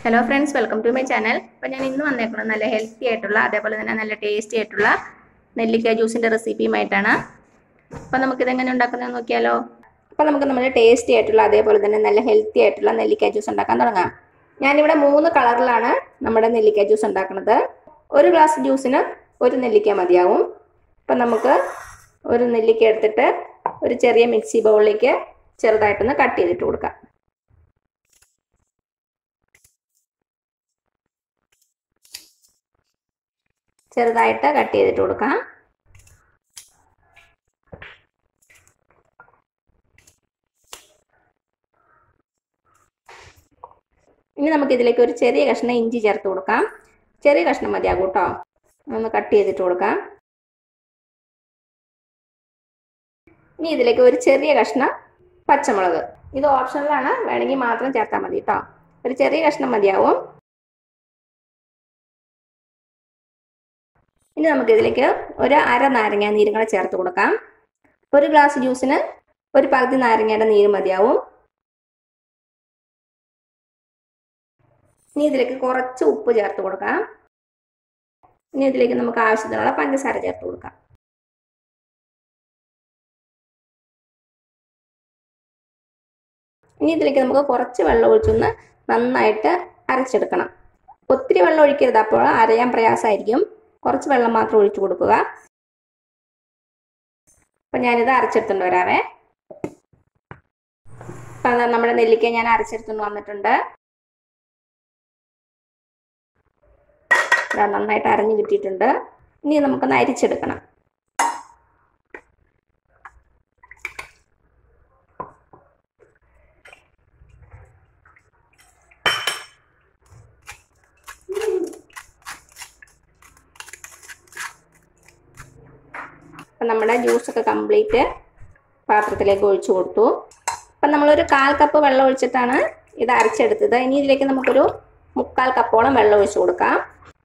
hello friends welcome to my channel അപ്പോൾ ഞാൻ ഇന്ന് വന്നേക്കുന്നത് നല്ല ഹെൽത്തി ആയിട്ടുള്ള അതേപോലെ തന്നെ നല്ല ടേസ്റ്റി ആയിട്ടുള്ള നെല്ലിക്ക ജ്യൂസിൻ്റെ റെസിപ്പിയുമായിട്ടാണ് അപ്പോൾ നമുക്കിതെങ്ങനെ ഉണ്ടാക്കുന്നത് നോക്കിയാലോ അപ്പോൾ നമുക്ക് നമ്മുടെ ടേസ്റ്റി ആയിട്ടുള്ള അതേപോലെ തന്നെ നല്ല ഹെൽത്തി ആയിട്ടുള്ള നെല്ലിക്ക ജ്യൂസ് ഉണ്ടാക്കാൻ തുടങ്ങാം ഞാനിവിടെ മൂന്ന് കളറിലാണ് നമ്മുടെ നെല്ലിക്ക ജ്യൂസ് ഉണ്ടാക്കുന്നത് ഒരു ഗ്ലാസ് ജ്യൂസിന് ഒരു നെല്ലിക്ക മതിയാവും അപ്പം നമുക്ക് ഒരു നെല്ലിക്ക എടുത്തിട്ട് ഒരു ചെറിയ മിക്സി ബൗളിലേക്ക് ചെറുതായിട്ടൊന്ന് കട്ട് ചെയ്തിട്ട് കൊടുക്കാം ചെറുതായിട്ട് കട്ട് ചെയ്തിട്ട് കൊടുക്കാം ഇനി നമുക്ക് ഇതിലേക്ക് ഒരു ചെറിയ കഷ്ണം ഇഞ്ചി ചേർത്ത് കൊടുക്കാം ചെറിയ കഷ്ണം മതിയാകും കേട്ടോ ഒന്ന് കട്ട് ചെയ്തിട്ട് കൊടുക്കാം ഇനി ഇതിലേക്ക് ഒരു ചെറിയ കഷ്ണം പച്ചമുളക് ഇത് ഓപ്ഷണലാണ് വേണമെങ്കിൽ മാത്രം ചേർത്താൽ മതി കേട്ടോ ഒരു ചെറിയ കഷ്ണം മതിയാവും ഇനി നമുക്ക് ഇതിലേക്ക് ഒരു അര നാരങ്ങ നീരും കൂടെ ചേർത്ത് കൊടുക്കാം ഒരു ഗ്ലാസ് ജ്യൂസിന് ഒരു പകുതി നാരങ്ങയുടെ നീര് മതിയാവും ഇനി ഇതിലേക്ക് കുറച്ച് ഉപ്പ് ചേർത്ത് കൊടുക്കാം ഇനി ഇതിലേക്ക് നമുക്ക് ആവശ്യത്തിനുള്ള പഞ്ചസാര ചേർത്ത് കൊടുക്കാം ഇനി ഇതിലേക്ക് നമുക്ക് കുറച്ച് വെള്ളം ഒഴിച്ചൊന്ന് നന്നായിട്ട് അരച്ചെടുക്കണം ഒത്തിരി വെള്ളം ഒഴിക്കരുത് അപ്പോൾ അരയാൻ പ്രയാസമായിരിക്കും കുറച്ച് വെള്ളം മാത്രം ഒഴിച്ചു കൊടുക്കുക അപ്പം ഞാനിത് അരച്ചെടുത്തുകൊണ്ട് വരാവേ അപ്പം നമ്മുടെ നെല്ലിക്ക ഞാൻ അരച്ചെടുത്തുകൊണ്ട് വന്നിട്ടുണ്ട് നന്നായിട്ട് അരഞ്ഞു കിട്ടിയിട്ടുണ്ട് ഇനി നമുക്കൊന്ന് അരിച്ചെടുക്കണം അപ്പം നമ്മുടെ ജ്യൂസൊക്കെ കംപ്ലീറ്റ് പാത്രത്തിലേക്ക് ഒഴിച്ചു കൊടുത്തു അപ്പം നമ്മളൊരു കാൽ കപ്പ് വെള്ളം ഒഴിച്ചിട്ടാണ് ഇത് അരച്ചെടുത്തത് ഇനി ഇതിലേക്ക് നമുക്കൊരു മുക്കാൽ കപ്പോളം വെള്ളം ഒഴിച്ചു കൊടുക്കാം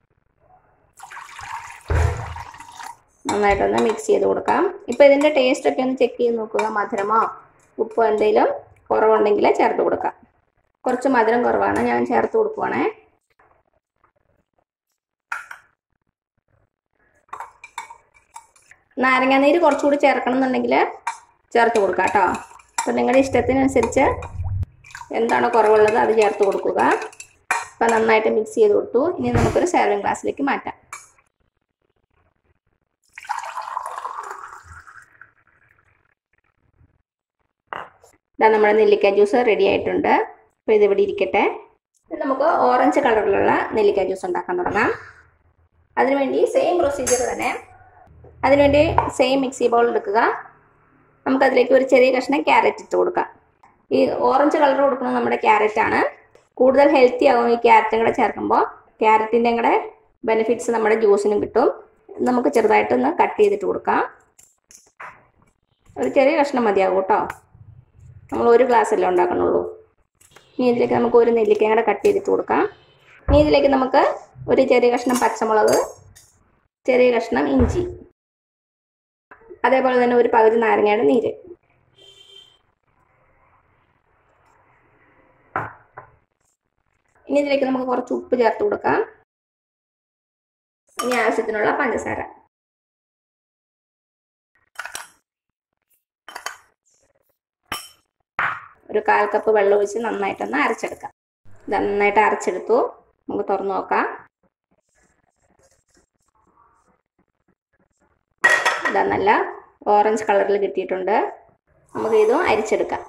നന്നായിട്ടൊന്ന് മിക്സ് ചെയ്ത് കൊടുക്കാം ഇപ്പം ഇതിൻ്റെ ടേസ്റ്റ് ഒക്കെ ഒന്ന് ചെക്ക് ചെയ്ത് നോക്കുക മധുരമോ ഉപ്പോ എന്തെങ്കിലും കുറവുണ്ടെങ്കിൽ ചേർത്ത് കൊടുക്കാം കുറച്ച് മധുരം കുറവാണ് ഞാൻ ചേർത്ത് കൊടുക്കുവാണേ നാരങ്ങ നീര് കുറച്ചുകൂടി ചേർക്കണം എന്നുണ്ടെങ്കിൽ ചേർത്ത് കൊടുക്കാം കേട്ടോ അപ്പം നിങ്ങളുടെ ഇഷ്ടത്തിനനുസരിച്ച് എന്താണോ കുറവുള്ളത് അത് ചേർത്ത് കൊടുക്കുക അപ്പം നന്നായിട്ട് മിക്സ് ചെയ്ത് കൊടുത്തു ഇനി നമുക്കൊരു സെർവിങ് ഗ്ലാസ്സിലേക്ക് മാറ്റാം ഇതാ നമ്മുടെ നെല്ലിക്ക ജ്യൂസ് റെഡി ആയിട്ടുണ്ട് അപ്പോൾ ഇതിവിടെ ഇരിക്കട്ടെ നമുക്ക് ഓറഞ്ച് കളറിലുള്ള നെല്ലിക്ക ജ്യൂസ് ഉണ്ടാക്കാൻ തുടങ്ങാം അതിനുവേണ്ടി സെയിം പ്രൊസീജിയർ തന്നെ അതിനുവേണ്ടി സെയിം മിക്സി ബൗൾ എടുക്കുക നമുക്കതിലേക്ക് ഒരു ചെറിയ കഷ്ണം ക്യാരറ്റ് ഇട്ട് കൊടുക്കാം ഈ ഓറഞ്ച് കളർ കൊടുക്കുന്നത് നമ്മുടെ ക്യാരറ്റ് ആണ് കൂടുതൽ ഹെൽത്തി ആകും ഈ ക്യാരറ്റും കൂടെ ചേർക്കുമ്പോൾ ക്യാരറ്റിൻ്റെ കൂടെ ബെനിഫിറ്റ്സ് നമ്മുടെ ജ്യൂസിനും കിട്ടും നമുക്ക് ചെറുതായിട്ടൊന്ന് കട്ട് ചെയ്തിട്ട് കൊടുക്കാം ഒരു ചെറിയ കഷ്ണം മതിയാകും കേട്ടോ നമ്മൾ ഒരു ഗ്ലാസ് അല്ലേ ഉണ്ടാക്കണുള്ളൂ ഇനി ഇതിലേക്ക് നമുക്ക് ഒരു നെല്ലിക്കയും കൂടെ കട്ട് ചെയ്തിട്ട് കൊടുക്കാം ഇനി ഇതിലേക്ക് നമുക്ക് ഒരു ചെറിയ കഷ്ണം പച്ചമുളക് ചെറിയ കഷ്ണം ഇഞ്ചി അതേപോലെ തന്നെ ഒരു പകുതി നാരങ്ങയുടെ നീര് ഇനി ഇതിലേക്ക് നമുക്ക് കുറച്ച് ഉപ്പ് ചേർത്ത് കൊടുക്കാം ഇനി ആവശ്യത്തിനുള്ള പഞ്ചസാര ഒരു കാൽ കപ്പ് വെള്ളം ഒഴിച്ച് നന്നായിട്ടൊന്ന് അരച്ചെടുക്കാം നന്നായിട്ട് അരച്ചെടുത്തു നമുക്ക് തുറന്നു നോക്കാം ഇതാ നല്ല ഓറഞ്ച് കളറിൽ കിട്ടിയിട്ടുണ്ട് നമുക്ക് ഇതും അരിച്ചെടുക്കാം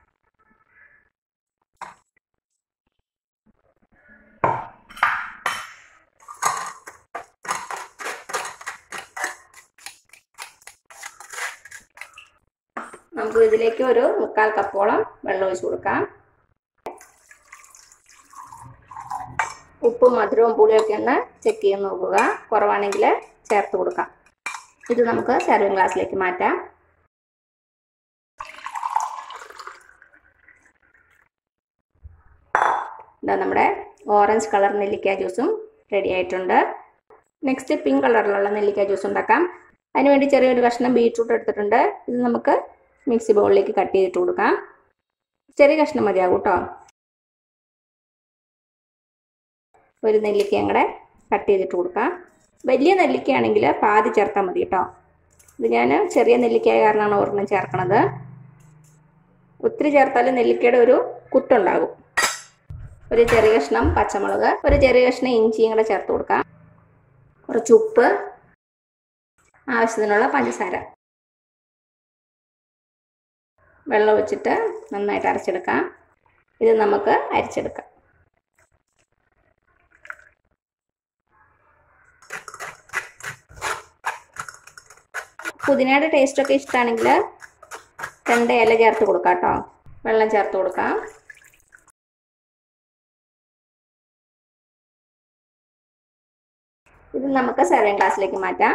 നമുക്ക് ഇതിലേക്ക് ഒരു മുക്കാൽ കപ്പോളം വെള്ളം ഒഴിച്ച് കൊടുക്കാം ഉപ്പും മധുരവും പുളിയൊക്കെ ഒന്ന് ചെക്ക് ചെയ്ത് നോക്കുക കുറവാണെങ്കിൽ ചേർത്ത് കൊടുക്കാം ഇത് നമുക്ക് സെർവിങ് ഗ്ലാസ്സിലേക്ക് മാറ്റാം ഇതാ നമ്മുടെ ഓറഞ്ച് കളർ നെല്ലിക്ക ജ്യൂസും റെഡി ആയിട്ടുണ്ട് നെക്സ്റ്റ് പിങ്ക് കളറിലുള്ള നെല്ലിക്ക ജ്യൂസ് ഉണ്ടാക്കാം അതിനുവേണ്ടി ചെറിയൊരു കഷ്ണം ബീട്രൂട്ട് എടുത്തിട്ടുണ്ട് ഇത് നമുക്ക് മിക്സി ബൗളിലേക്ക് കട്ട് ചെയ്തിട്ട് കൊടുക്കാം ചെറിയ കഷ്ണം മതിയാകും കേട്ടോ ഒരു നെല്ലിക്കയും കൂടെ കട്ട് ചെയ്തിട്ട് കൊടുക്കാം വലിയ നെല്ലിക്കയാണെങ്കിൽ പാതി ചേർത്താൽ മതി കേട്ടോ ഇത് ഞാൻ ചെറിയ നെല്ലിക്കായ കാരണമാണ് ഒരെണ്ണം ചേർക്കണത് ഒത്തിരി ചേർത്താൽ നെല്ലിക്കയുടെ ഒരു കുത്തുണ്ടാകും ഒരു ചെറിയ കഷ്ണം പച്ചമുളക് ഒരു ചെറിയ കഷ്ണം ഇഞ്ചിയും കൂടെ ചേർത്ത് കൊടുക്കാം കുറച്ച് ഉപ്പ് ആവശ്യത്തിനുള്ള പഞ്ചസാര വെള്ളം ഒഴിച്ചിട്ട് നന്നായിട്ട് അരച്ചെടുക്കാം ഇത് നമുക്ക് അരിച്ചെടുക്കാം പുതിനയുടെ ടേസ്റ്റൊക്കെ ഇഷ്ടമാണെങ്കിൽ രണ്ട് ഇല ചേർത്ത് കൊടുക്കാം കേട്ടോ വെള്ളം ചേർത്ത് കൊടുക്കാം ഇത് നമുക്ക് സെർവിങ് ഗ്ലാസ്സിലേക്ക് മാറ്റാം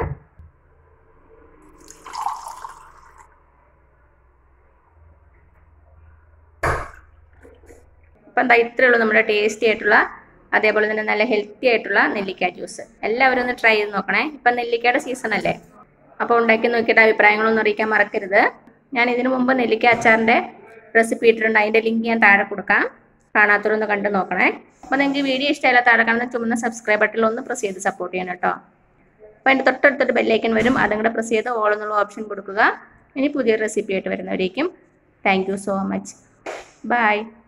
അപ്പം എന്താ ഇത്രയേ ഉള്ളൂ നമ്മുടെ ടേസ്റ്റി ആയിട്ടുള്ള അതേപോലെ തന്നെ നല്ല ഹെൽത്തി ആയിട്ടുള്ള നെല്ലിക്ക ജ്യൂസ് എല്ലാവരും ഒന്ന് ട്രൈ ചെയ്ത് നോക്കണേ ഇപ്പം നെല്ലിക്കയുടെ സീസൺ അല്ലേ അപ്പോൾ ഉണ്ടാക്കി നോക്കിയിട്ട് അഭിപ്രായങ്ങളൊന്നും അറിയിക്കാൻ മറക്കരുത് ഞാൻ ഇതിനു മുമ്പ് നെല്ലിക്ക അച്ചാറിൻ്റെ റെസിപ്പി ഇട്ടിട്ടുണ്ട് അതിൻ്റെ ലിങ്ക് ഞാൻ താഴെ കൊടുക്കാം കാണാത്തവരൊന്ന് കണ്ടു നോക്കണേ അപ്പോൾ നിങ്ങൾക്ക് വീഡിയോ ഇഷ്ടമല്ല താഴെ കാണുന്ന ചുമന്ന സബ്സ്ക്രൈബ് ബട്ടണിൽ ഒന്ന് പ്രസ് ചെയ്ത് സപ്പോർട്ട് ചെയ്യണം കേട്ടോ അപ്പോൾ അതിൻ്റെ തൊട്ടടുത്തൊരു ബെല്ലൈക്കൻ വരും അതും കൂടെ പ്രസ് ചെയ്ത് ഓൾ എന്നുള്ള ഓപ്ഷൻ കൊടുക്കുക ഇനി പുതിയൊരു റെസിപ്പി ആയിട്ട് വരുന്നവരേക്കും thank you so much by